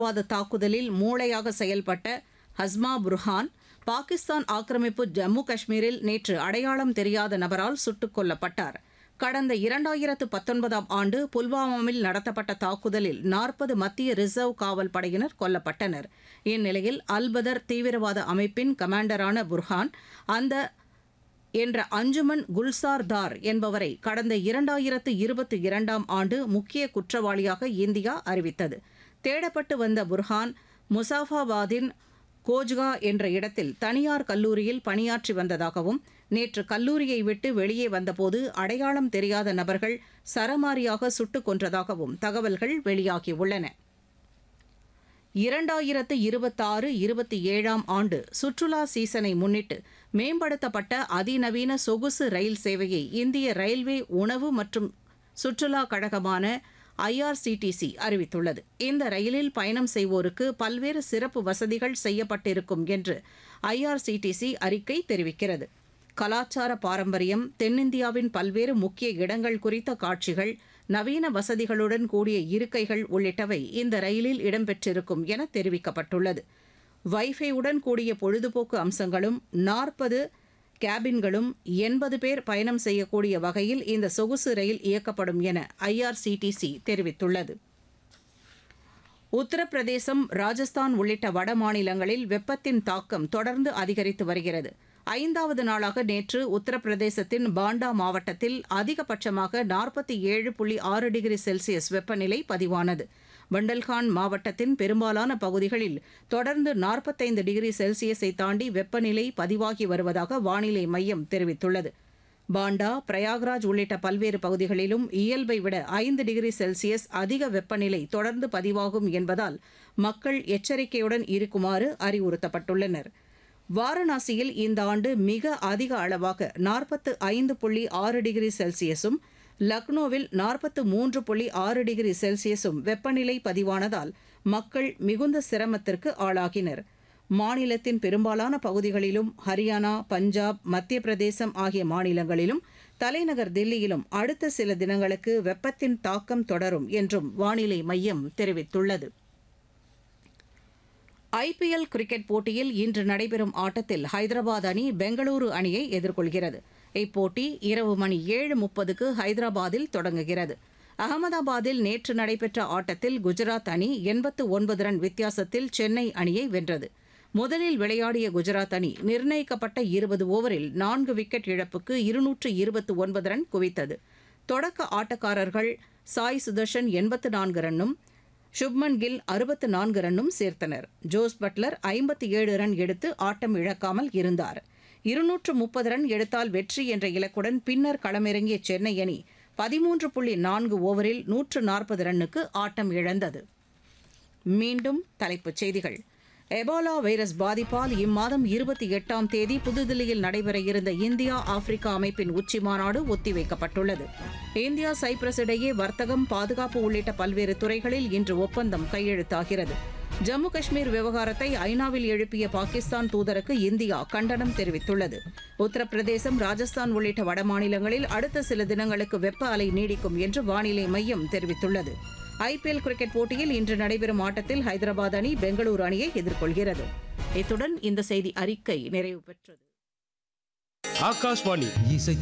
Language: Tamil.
வாத தாக்குதலில் மூளையாக செயல்பட்ட ஹஸ்மா புர்ஹான் பாகிஸ்தான் ஆக்கிரமிப்பு ஜம்மு காஷ்மீரில் நேற்று அடையாளம் தெரியாத நபரால் சுட்டுக் கொல்லப்பட்டார் கடந்த இரண்டாயிரத்து பத்தொன்பதாம் ஆண்டு புல்வாமாவில் நடத்தப்பட்ட தாக்குதலில் நாற்பது மத்திய ரிசர்வ் காவல் படையினர் கொல்லப்பட்டனர் இந்நிலையில் அல்பதர் தீவிரவாத அமைப்பின் கமாண்டரான புர்ஹான் அந்த என்ற அஞ்சுமன் குல்சார் தார் என்பவரை கடந்த இரண்டாயிரத்து இருபத்தி இரண்டாம் ஆண்டு முக்கிய குற்றவாளியாக இந்தியா அறிவித்தது தேடப்பட்டு வந்த புர்ஹான் முசாஃபாபாதின் கோஜ்கா என்ற இடத்தில் தனியார் கல்லூரியில் பணியாற்றி வந்ததாகவும் நேற்று கல்லூரியை விட்டு வெளியே வந்தபோது அடையாளம் தெரியாத நபர்கள் சரமாரியாக சுட்டுக் கொன்றதாகவும் தகவல்கள் வெளியாகியுள்ளன இரண்டாயிரத்து இருபத்தாறு இருபத்தி ஏழாம் ஆண்டு சுற்றுலா சீசனை முன்னிட்டு மேம்படுத்தப்பட்ட அதிநவீன சொகுசு ரயில் சேவையை இந்திய ரயில்வே உணவு மற்றும் சுற்றுலா கழகமான ஐஆர்சிடிசி அறிவித்துள்ளது இந்த ரயிலில் பயணம் செய்வோருக்கு பல்வேறு சிறப்பு வசதிகள் செய்யப்பட்டிருக்கும் என்று ஐஆர்சிடிசி அறிக்கை தெரிவிக்கிறது கலாச்சார பாரம்பரியம் தென்னிந்தியாவின் பல்வேறு முக்கிய இடங்கள் குறித்த காட்சிகள் நவீன வசதிகளுடன் கூடிய இருக்கைகள் உள்ளிட்டவை இந்த ரயிலில் இடம்பெற்றிருக்கும் என தெரிவிக்கப்பட்டுள்ளது வைஃபையுடன் கூடிய பொழுதுபோக்கு அம்சங்களும் நாற்பது கேபின்களும் எண்பது பேர் பயணம் செய்யக்கூடிய வகையில் இந்த சொகுசு ரயில் இயக்கப்படும் என ஐஆர்சிடிசி தெரிவித்துள்ளது உத்தரப்பிரதேசம் ராஜஸ்தான் உள்ளிட்ட வட மாநிலங்களில் வெப்பத்தின் தாக்கம் தொடர்ந்து அதிகரித்து வருகிறது ஐந்தாவது நாளாக நேற்று உத்தரப்பிரதேசத்தின் பாண்டா மாவட்டத்தில் அதிகபட்சமாக நாற்பத்தி ஏழு புள்ளி ஆறு டிகிரி செல்சியஸ் வெப்பநிலை பதிவானது பண்டல்கான் மாவட்டத்தின் பெரும்பாலான பகுதிகளில் தொடர்ந்து நாற்பத்தைந்து டிகிரி செல்சியஸை தாண்டி வெப்பநிலை பதிவாகி வருவதாக வானிலை மையம் தெரிவித்துள்ளது பாண்டா பிரயாக்ராஜ் உள்ளிட்ட பல்வேறு பகுதிகளிலும் இயல்பை விட ஐந்து டிகிரி செல்சியஸ் அதிக வெப்பநிலை தொடர்ந்து பதிவாகும் என்பதால் மக்கள் எச்சரிக்கையுடன் இருக்குமாறு அறிவுறுத்தப்பட்டுள்ளனர் வாரணாசியில் இந்த ஆண்டு மிக அதிக அளவாக நாற்பத்து ஐந்து புள்ளி ஆறு டிகிரி செல்சியஸும் லக்னோவில் நாற்பத்து மூன்று புள்ளி ஆறு டிகிரி செல்சியஸும் வெப்பநிலை பதிவானதால் மக்கள் மிகுந்த சிரமத்திற்கு ஆளாகினர் மாநிலத்தின் பெரும்பாலான பகுதிகளிலும் ஹரியானா பஞ்சாப் மத்திய பிரதேசம் ஆகிய மாநிலங்களிலும் தலைநகர் தில்லியிலும் அடுத்த சில தினங்களுக்கு வெப்பத்தின் தாக்கம் தொடரும் என்றும் வானிலை மையம் தெரிவித்துள்ளது ஐபிஎல் கிரிக்கெட் போட்டியில் இன்று நடைபெறும் ஆட்டத்தில் ஹைதராபாத் அணி பெங்களூரு அணியை எதிர்கொள்கிறது இப்போட்டி இரவு மணி ஏழு முப்பதுக்கு ஹைதராபாத்தில் தொடங்குகிறது அகமதாபாத்தில் நேற்று நடைபெற்ற ஆட்டத்தில் குஜராத் அணி எண்பத்து ஒன்பது ரன் வித்தியாசத்தில் சென்னை அணியை வென்றது முதலில் விளையாடிய குஜராத் அணி நிர்ணயிக்கப்பட்ட இருபது ஓவரில் நான்கு விக்கெட் இழப்புக்கு இருநூற்று இருபத்து ஒன்பது ரன் குவித்தது தொடக்க ஆட்டக்காரர்கள் சாய் சுதர்ஷன் எண்பத்து நான்கு ரன்னும் சுப்மன் கில் அறுபத்து நான்கு ரன்னும் சேர்த்தனர் ஜோஸ் பட்லர் ஐம்பத்தி ஏழு ரன் எடுத்து ஆட்டம் இழக்காமல் இருந்தார் இருநூற்று முப்பது ரன் எடுத்தால் வெற்றி என்ற இலக்குடன் பின்னர் களமிறங்கிய சென்னை அணி பதிமூன்று புள்ளி நான்கு ஓவரில் நூற்று நாற்பது ரன்னுக்கு ஆட்டம் இழந்தது மீண்டும் தலைப்புச் செய்திகள் எபோலா வைரஸ் பாதிப்பால் இம்மாதம் இருபத்தி எட்டாம் தேதி புதுதில்லியில் நடைபெற இருந்த இந்தியா ஆப்பிரிக்கா அமைப்பின் உச்சி மாநாடு ஒத்திவைக்கப்பட்டுள்ளது இந்தியா சைப்ரஸ் இடையே வர்த்தகம் பாதுகாப்பு உள்ளிட்ட பல்வேறு துறைகளில் இன்று ஒப்பந்தம் கையெழுத்தாகிறது ஜம்மு காஷ்மீர் விவகாரத்தை ஐநாவில் எழுப்பிய பாகிஸ்தான் தூதருக்கு இந்தியா கண்டனம் தெரிவித்துள்ளது உத்தரப்பிரதேசம் ராஜஸ்தான் உள்ளிட்ட வடமாநிலங்களில் அடுத்த சில தினங்களுக்கு வெப்ப அலை நீடிக்கும் என்று வானிலை மையம் தெரிவித்துள்ளது ஐபிஎல் கிரிக்கெட் போட்டியில் இன்று நடைபெறும் ஆட்டத்தில் ஹைதராபாத் அணி பெங்களூரு அணியை எதிர்கொள்கிறது இத்துடன் இந்த செய்தி அறிக்கை நிறைவு பெற்றது ஆகாஷ்வாணி இசை